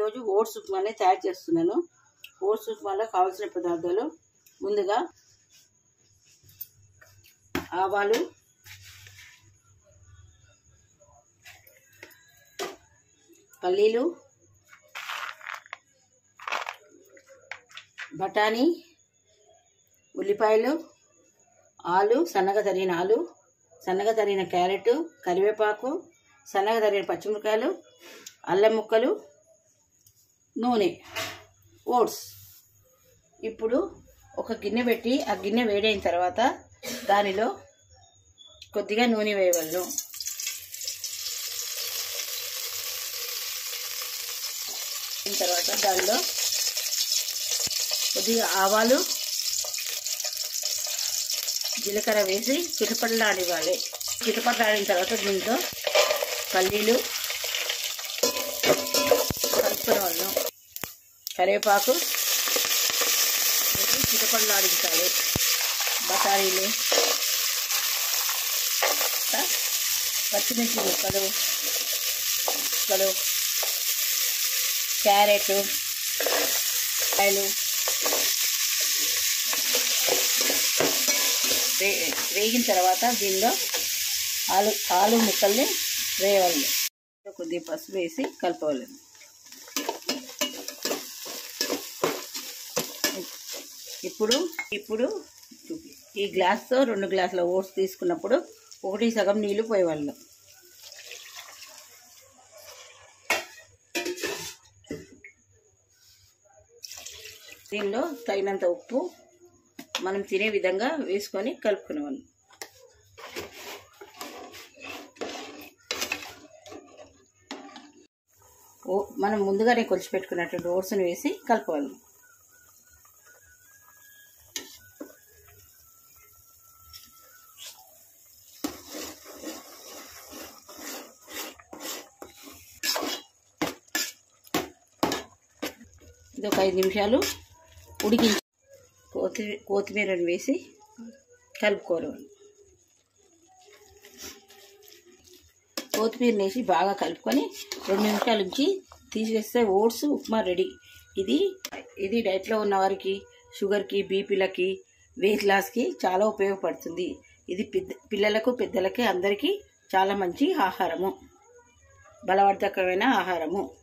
ఈరోజు ఓట్స్ ఉప్మాని తయారు చేస్తున్నాను ఓట్స్ ఉప్మాలో కావాల్సిన పదార్థాలు ముందుగా ఆవాలు పల్లీలు బఠానీ ఉల్లిపాయలు ఆలు సన్నగా తరిగిన ఆలు సన్నగా తరిగిన క్యారెట్ కరివేపాకు సన్నగా తరిగిన పచ్చిమిరకాయలు అల్లం ముక్కలు నూనె ఓట్స్ ఇప్పుడు ఒక గిన్నె పెట్టి ఆ గిన్నె వేడైన తర్వాత దానిలో కొద్దిగా నూనె వేయవలను అయిన తర్వాత దానిలో కొద్దిగా ఆవాలు జీలకర్ర వేసి చిటపట్లాడివ్వాలి చిటపట్లాడిన తర్వాత దీంట్లో పల్లీలు కలుపుకునే వాళ్ళం కరివేపాకు వేసి చిటపట్లాడించాలి బఠానీలు పచ్చిమిర్చి ముక్కలు ముక్కలు క్యారెట్ కాయలు వే- వేగిన తర్వాత దీనిలో ఆలు ఆలు ముక్కల్ని వేయాలి కొద్దిగా పసుపు వేసి కలపవాలి ఇప్పుడు ఇప్పుడు ఈ గ్లాస్తో రెండు గ్లాసుల ఓట్స్ తీసుకున్నప్పుడు ఒకటి సగం నీళ్లు పోయేవాళ్ళు దీనిలో తగినంత ఉప్పు మనం తినే విధంగా వేసుకొని కలుపుకునేవాళ్ళం ఓ మనం ముందుగానే కొలిచి పెట్టుకున్నటువంటి ఓట్స్ని వేసి కలపాలి ఇది ఒక ఐదు నిమిషాలు ఉడికించి కొత్తిమీర కొత్తిమీరను వేసి కలుపుకోవాలి కొత్తిమీర వేసి బాగా కలుపుకొని రెండు నిమిషాల నుంచి తీసివేస్తే ఓట్స్ ఉప్మా రెడీ ఇది ఇది డైట్లో ఉన్న వారికి షుగర్కి బీపీలకి వెయిట్ లాస్కి చాలా ఉపయోగపడుతుంది ఇది పెద్ద పిల్లలకు పెద్దలకి అందరికీ చాలా మంచి ఆహారము బలవర్ధకమైన ఆహారము